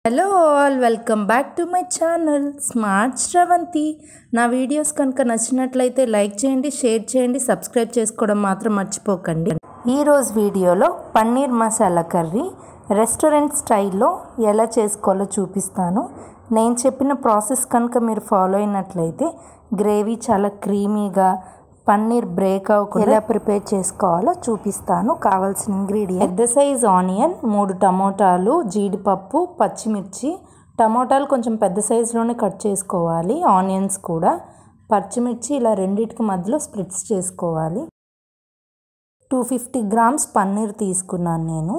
hello all welcome back to my channel smart Sravanthi నా videos కనుక నచ్చినట్లయితే లైక్ చేయండి షేర్ చేయండి సబ్స్క్రైబ్ చేసుకోవడం మాత్రం మర్చిపోకండి ఈరోజు వీడియోలో పన్నీర్ మసాలా కర్రీ రెస్టారెంట్ స్టైల్లో ఎలా చేసుకోవాలో చూపిస్తాను నేను చెప్పిన ప్రాసెస్ కనుక మీరు ఫాలో అయినట్లయితే గ్రేవీ చాలా క్రీమీగా పన్నీర్ బ్రేక్ అవ్వకుండా ఎలా ప్రిపేర్ చేసుకోవాలో చూపిస్తాను కావాల్సిన ఇంగ్రీడియంట్ పెద్ద సైజ్ ఆనియన్ మూడు టమోటాలు జీడిపప్పు పచ్చిమిర్చి టమోటాలు కొంచెం పెద్ద సైజులోనే కట్ చేసుకోవాలి ఆనియన్స్ కూడా పచ్చిమిర్చి ఇలా రెండింటికి మధ్యలో స్ప్లిట్స్ చేసుకోవాలి టూ ఫిఫ్టీ గ్రామ్స్ పన్నీర్ తీసుకున్నాను నేను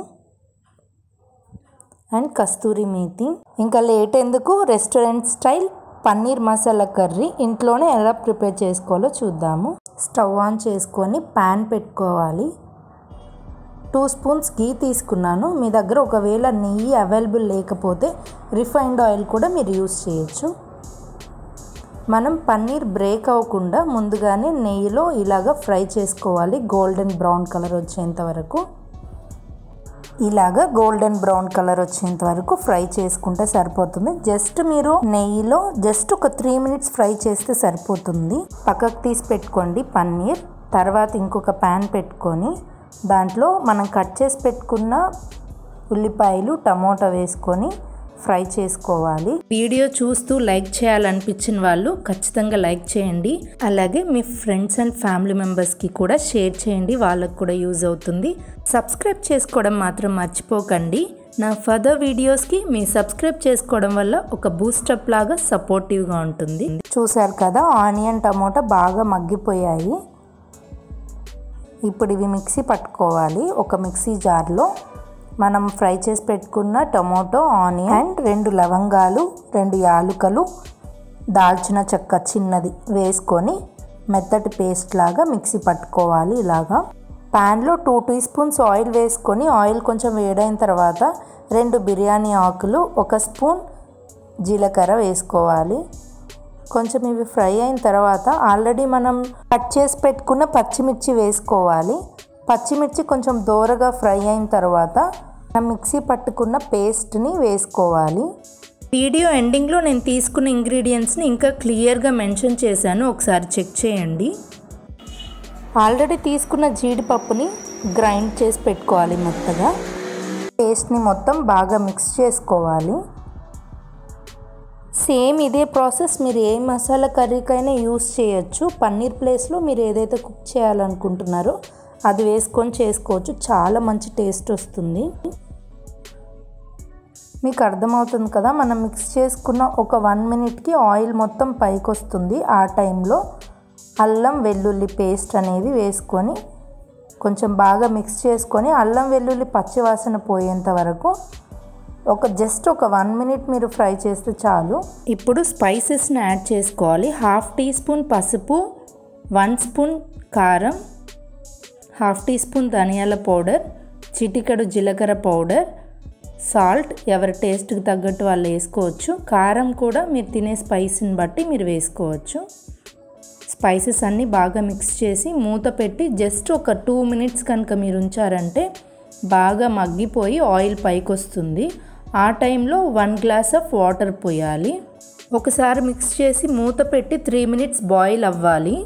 అండ్ కస్తూరి మేతి ఇంకా లేట్ ఎందుకు restaurant style paneer masala curry ఇంట్లోనే ఎలా ప్రిపేర్ చేసుకోవాలో చూద్దాము స్టవ్ ఆన్ చేసుకొని ప్యాన్ పెట్టుకోవాలి టూ స్పూన్స్ గీ తీసుకున్నాను మీ దగ్గర ఒకవేళ నెయ్యి అవైలబుల్ లేకపోతే రిఫైన్డ్ ఆయిల్ కూడా మీరు యూస్ చేయొచ్చు మనం పన్నీర్ బ్రేక్ అవ్వకుండా ముందుగానే నెయ్యిలో ఇలాగ ఫ్రై చేసుకోవాలి గోల్డెన్ బ్రౌన్ కలర్ వచ్చేంత వరకు ఇలాగ గోల్డెన్ బ్రౌన్ కలర్ వచ్చేంత వరకు ఫ్రై చేసుకుంటే సరిపోతుంది జస్ట్ మీరు నెయ్యిలో జస్ట్ ఒక త్రీ మినిట్స్ ఫ్రై చేస్తే సరిపోతుంది పక్కకు తీసి పెట్టుకోండి పన్నీర్ తర్వాత ఇంకొక ప్యాన్ పెట్టుకొని దాంట్లో మనం కట్ చేసి పెట్టుకున్న ఉల్లిపాయలు టమోటా వేసుకొని ఫ్రై చేసుకోవాలి వీడియో చూస్తూ లైక్ చేయాలనిపించిన వాళ్ళు ఖచ్చితంగా లైక్ చేయండి అలాగే మీ ఫ్రెండ్స్ అండ్ ఫ్యామిలీ మెంబర్స్కి కూడా షేర్ చేయండి వాళ్ళకు కూడా యూజ్ అవుతుంది సబ్స్క్రైబ్ చేసుకోవడం మాత్రం మర్చిపోకండి నా ఫర్దర్ వీడియోస్కి మీ సబ్స్క్రైబ్ చేసుకోవడం వల్ల ఒక బూస్టప్ లాగా సపోర్టివ్గా ఉంటుంది చూసారు కదా ఆనియన్ టమోటా బాగా మగ్గిపోయాయి ఇప్పుడు ఇవి మిక్సీ పట్టుకోవాలి ఒక మిక్సీ జార్లో మనం ఫ్రై చేసి పెట్టుకున్న టొమాటో ఆనియన్ అండ్ రెండు లవంగాలు రెండు యాలుకలు దాల్చిన చెక్క చిన్నది వేసుకొని మెత్తటి పేస్ట్ లాగా మిక్సీ పట్టుకోవాలి ఇలాగా ప్యాన్లో టూ టీ స్పూన్స్ ఆయిల్ వేసుకొని ఆయిల్ కొంచెం వేడైన తర్వాత రెండు బిర్యానీ ఆకులు ఒక స్పూన్ జీలకర్ర వేసుకోవాలి కొంచెం ఇవి ఫ్రై అయిన తర్వాత ఆల్రెడీ మనం కట్ చేసి పెట్టుకున్న పచ్చిమిర్చి వేసుకోవాలి పచ్చిమిర్చి కొంచెం దోరగా ఫ్రై అయిన తర్వాత మనం మిక్సీ పట్టుకున్న పేస్ట్ని వేసుకోవాలి వీడియో ఎండింగ్లో నేను తీసుకున్న ఇంగ్రీడియంట్స్ని ఇంకా క్లియర్గా మెన్షన్ చేశాను ఒకసారి చెక్ చేయండి ఆల్రెడీ తీసుకున్న జీడిపప్పుని గ్రైండ్ చేసి పెట్టుకోవాలి మెత్తగా పేస్ట్ని మొత్తం బాగా మిక్స్ చేసుకోవాలి సేమ్ ఇదే ప్రాసెస్ మీరు ఏ మసాలా కర్రీకైనా యూస్ చేయొచ్చు పన్నీర్ ప్లేస్లో మీరు ఏదైతే కుక్ చేయాలనుకుంటున్నారో అది వేసుకొని చేసుకోవచ్చు చాలా మంచి టేస్ట్ వస్తుంది మీకు అర్థమవుతుంది కదా మనం మిక్స్ చేసుకున్న ఒక వన్ మినిట్కి ఆయిల్ మొత్తం పైకి వస్తుంది ఆ టైంలో అల్లం వెల్లుల్లి పేస్ట్ అనేది వేసుకొని కొంచెం బాగా మిక్స్ చేసుకొని అల్లం వెల్లుల్లి పచ్చివాసన పోయేంత వరకు ఒక జస్ట్ ఒక వన్ మినిట్ మీరు ఫ్రై చేస్తే చాలు ఇప్పుడు స్పైసెస్ని యాడ్ చేసుకోవాలి హాఫ్ టీ స్పూన్ పసుపు వన్ స్పూన్ కారం హాఫ్ టీ స్పూన్ ధనియాల పౌడర్ చిటికెడు జీలకర్ర పౌడర్ సాల్ట్ ఎవరి టేస్ట్కి తగ్గట్టు వాళ్ళు వేసుకోవచ్చు కారం కూడా మీరు తినే స్పైస్ని బట్టి మీరు వేసుకోవచ్చు స్పైసెస్ అన్నీ బాగా మిక్స్ చేసి మూత పెట్టి జస్ట్ ఒక టూ మినిట్స్ కనుక మీరు ఉంచారంటే బాగా మగ్గిపోయి ఆయిల్ పైకి వస్తుంది ఆ టైంలో వన్ గ్లాస్ ఆఫ్ వాటర్ పోయాలి ఒకసారి మిక్స్ చేసి మూత పెట్టి త్రీ మినిట్స్ బాయిల్ అవ్వాలి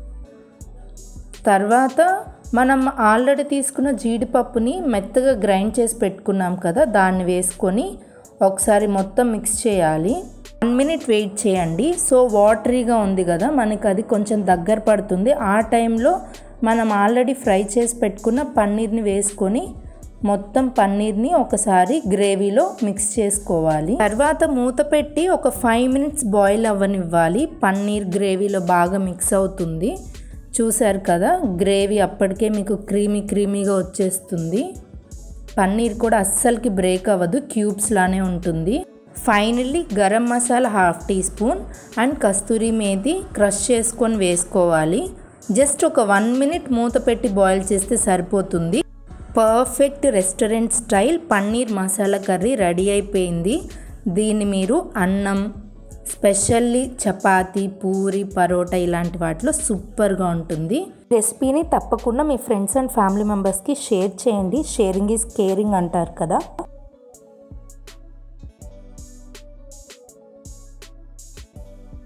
తర్వాత మనం ఆల్రెడీ తీసుకున్న జీడిపప్పుని మెత్తగా గ్రైండ్ చేసి పెట్టుకున్నాం కదా దాన్ని వేసుకొని ఒకసారి మొత్తం మిక్స్ చేయాలి వన్ మినిట్ వెయిట్ చేయండి సో వాటరీగా ఉంది కదా మనకి అది కొంచెం దగ్గర పడుతుంది ఆ టైంలో మనం ఆల్రెడీ ఫ్రై చేసి పెట్టుకున్న పన్నీర్ని వేసుకొని మొత్తం పన్నీర్ని ఒకసారి గ్రేవీలో మిక్స్ చేసుకోవాలి తర్వాత మూత పెట్టి ఒక ఫైవ్ మినిట్స్ బాయిల్ అవ్వనివ్వాలి పన్నీర్ గ్రేవీలో బాగా మిక్స్ అవుతుంది చూశారు కదా గ్రేవీ అప్పటికే మీకు క్రీమీ క్రీమీగా వచ్చేస్తుంది పన్నీర్ కూడా అస్సలకి బ్రేక్ అవ్వదు క్యూబ్స్ లానే ఉంటుంది finally garam masala half teaspoon and kasturi methi crush చేసుకొని వేసుకోవాలి జస్ట్ ఒక వన్ మినిట్ మూత పెట్టి బాయిల్ చేస్తే సరిపోతుంది perfect restaurant style paneer masala curry ready అయిపోయింది దీన్ని మీరు అన్నం స్పెషల్లీ చపాతి పూరి పరోటా ఇలాంటి వాటిలో సూపర్గా ఉంటుంది రెసిపీని తప్పకుండా మీ ఫ్రెండ్స్ అండ్ ఫ్యామిలీ మెంబర్స్కి షేర్ చేయండి షేరింగ్ ఈజ్ కేరింగ్ అంటారు కదా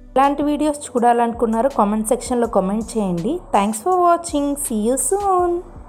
ఇలాంటి వీడియోస్ చూడాలనుకున్నారో కామెంట్ సెక్షన్లో కామెంట్ చేయండి thanks for watching see you soon